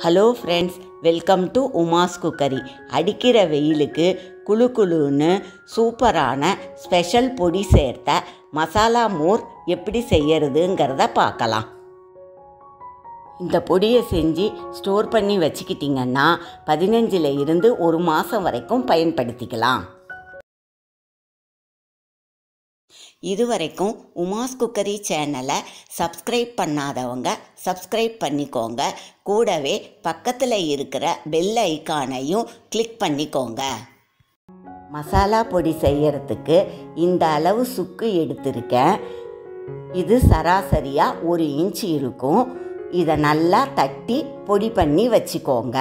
hello friends welcome to Uma's cookery அடிக்கிற வெயிலுக்கு குளு குளுன்னு சூப்பரான ஸ்பெஷல் பொடி சேர்த்த மசாலா மோர் எப்படி செய்யறதுங்கிறத பார்க்கலாம் இந்த பொடியை செஞ்சு ஸ்டோர் பண்ணி வச்சுக்கிட்டிங்கன்னா பதினஞ்சில் இருந்து ஒரு மாதம் வரைக்கும் பயன்படுத்திக்கலாம் இதுவரைக்கும் உமாஸ் குக்கரி சேனலை சப்ஸ்கிரைப் பண்ணாதவங்க சப்ஸ்கிரைப் பண்ணிக்கோங்க கூடவே பக்கத்தில் இருக்கிற பெல் ஐக்கானையும் கிளிக் பண்ணிக்கோங்க மசாலா பொடி செய்யறதுக்கு இந்த அளவு சுக்கு எடுத்திருக்கேன் இது சராசரியாக ஒரு இன்ச் இருக்கும் இதை நல்லா தட்டி பொடி பண்ணி வச்சுக்கோங்க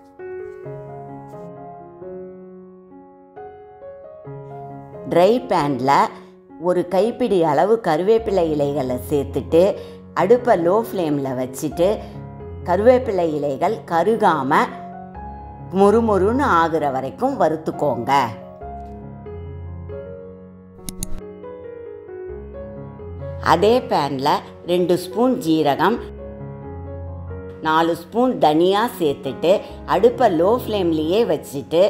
ட்ரை பேனில் ஒரு கைப்பிடி அளவு கருவேப்பிலை இலைகளை சேர்த்துட்டு அடுப்பை லோ ஃப்ளேமில் வச்சுட்டு கருவேப்பிலை இலைகள் கருகாமல் மொறுமொறுன்னு ஆகுற வரைக்கும் வறுத்துக்கோங்க அதே பேனில் ரெண்டு ஸ்பூன் ஜீரகம் நாலு ஸ்பூன் தனியா சேர்த்துட்டு அடுப்பை லோ ஃப்ளேம்லேயே வச்சுட்டு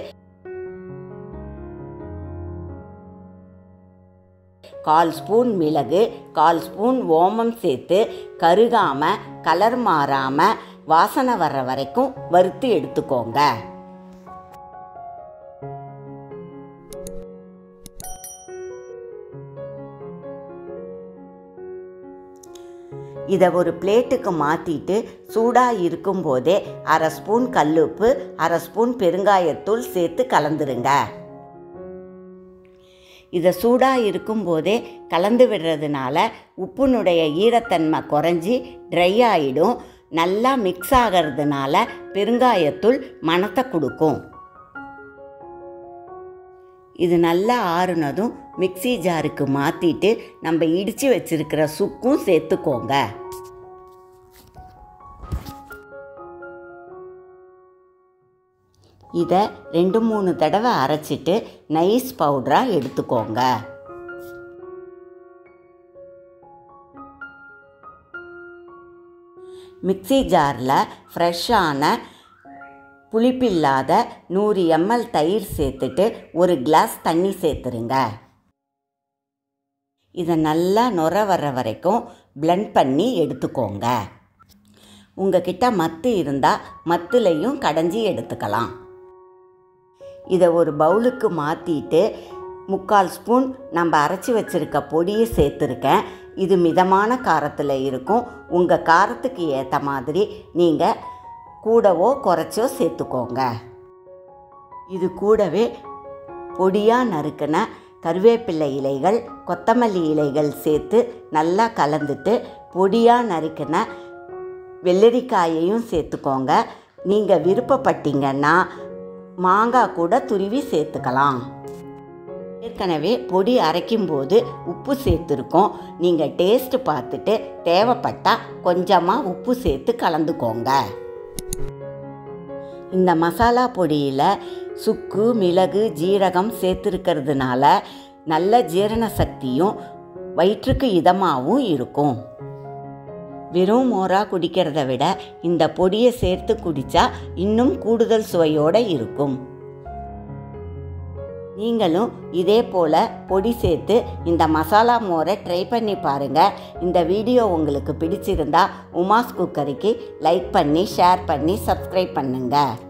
கால் ஸ்பூன் மிளகு கால் ஸ்பூன் ஓமம் சேர்த்து கருகாமல் கலர் மாறாமல் வாசனை வர்ற வரைக்கும் வறுத்து எடுத்துக்கோங்க இதை ஒரு பிளேட்டுக்கு மாற்றிட்டு சூடாக இருக்கும்போதே அரை ஸ்பூன் கல்லுப்பு அரை ஸ்பூன் பெருங்காயத்தூள் சேர்த்து கலந்துருங்க இதை சூடாக இருக்கும்போதே கலந்து விடுறதுனால உப்புனுடைய ஈரத்தன்மை குறைஞ்சி ட்ரை ஆகிடும் நல்லா மிக்ஸ் ஆகிறதுனால பெருங்காயத்தூள் மணத்தை கொடுக்கும் இது நல்லா ஆறுனதும் மிக்சி ஜாருக்கு மாற்றிட்டு நம்ம இடித்து வச்சுருக்கிற சுக்கும் சேர்த்துக்கோங்க இதை ரெண்டு மூணு தடவை அரைச்சிட்டு நைஸ் பவுடராக எடுத்துக்கோங்க மிக்சி ஜாரில் ஃப்ரெஷ்ஷான புளிப்பில்லாத நூறு எம்எல் தயிர் சேர்த்துட்டு ஒரு கிளாஸ் தண்ணி சேர்த்துருங்க இதை நல்லா நுர வர்ற வரைக்கும் பிளெண்ட் பண்ணி எடுத்துக்கோங்க உங்ககிட்ட மத்து இருந்தால் மத்துலையும் கடைஞ்சி எடுத்துக்கலாம் இதை ஒரு பவுலுக்கு மாற்றிட்டு முக்கால் ஸ்பூன் நம்ம அரைச்சி வச்சுருக்க பொடியை சேர்த்துருக்கேன் இது மிதமான காரத்தில் இருக்கும் உங்கள் காரத்துக்கு ஏற்ற மாதிரி நீங்கள் கூடவோ குறைச்சோ சேர்த்துக்கோங்க இது கூடவே பொடியாக நறுக்கின கருவேப்பிலை இலைகள் கொத்தமல்லி இலைகள் சேர்த்து நல்லா கலந்துட்டு பொடியாக நறுக்கின வெள்ளரிக்காயையும் சேர்த்துக்கோங்க நீங்கள் விருப்பப்பட்டீங்கன்னா மாங்காய் கூட துருவி சேர்த்துக்கலாம் ஏற்கனவே பொடி அரைக்கும்போது உப்பு சேர்த்துருக்கோம் நீங்கள் டேஸ்ட்டு பார்த்துட்டு தேவைப்பட்டால் கொஞ்சமாக உப்பு சேர்த்து கலந்துக்கோங்க இந்த மசாலா பொடியில் சுக்கு மிளகு ஜீரகம் சேர்த்துருக்கிறதுனால நல்ல ஜீரண சக்தியும் வயிற்றுக்கு இதமாகவும் இருக்கும் வெறும் மோராக குடிக்கிறத விட இந்த பொடியை சேர்த்து குடித்தா இன்னும் கூடுதல் சுவையோடு இருக்கும் நீங்களும் இதே போல் பொடி சேர்த்து இந்த மசாலா மோரை ட்ரை பண்ணி பாருங்கள் இந்த வீடியோ உங்களுக்கு பிடிச்சிருந்தா உமாஸ் குக்கரிக்கு லைக் பண்ணி ஷேர் பண்ணி சப்ஸ்கிரைப் பண்ணுங்கள்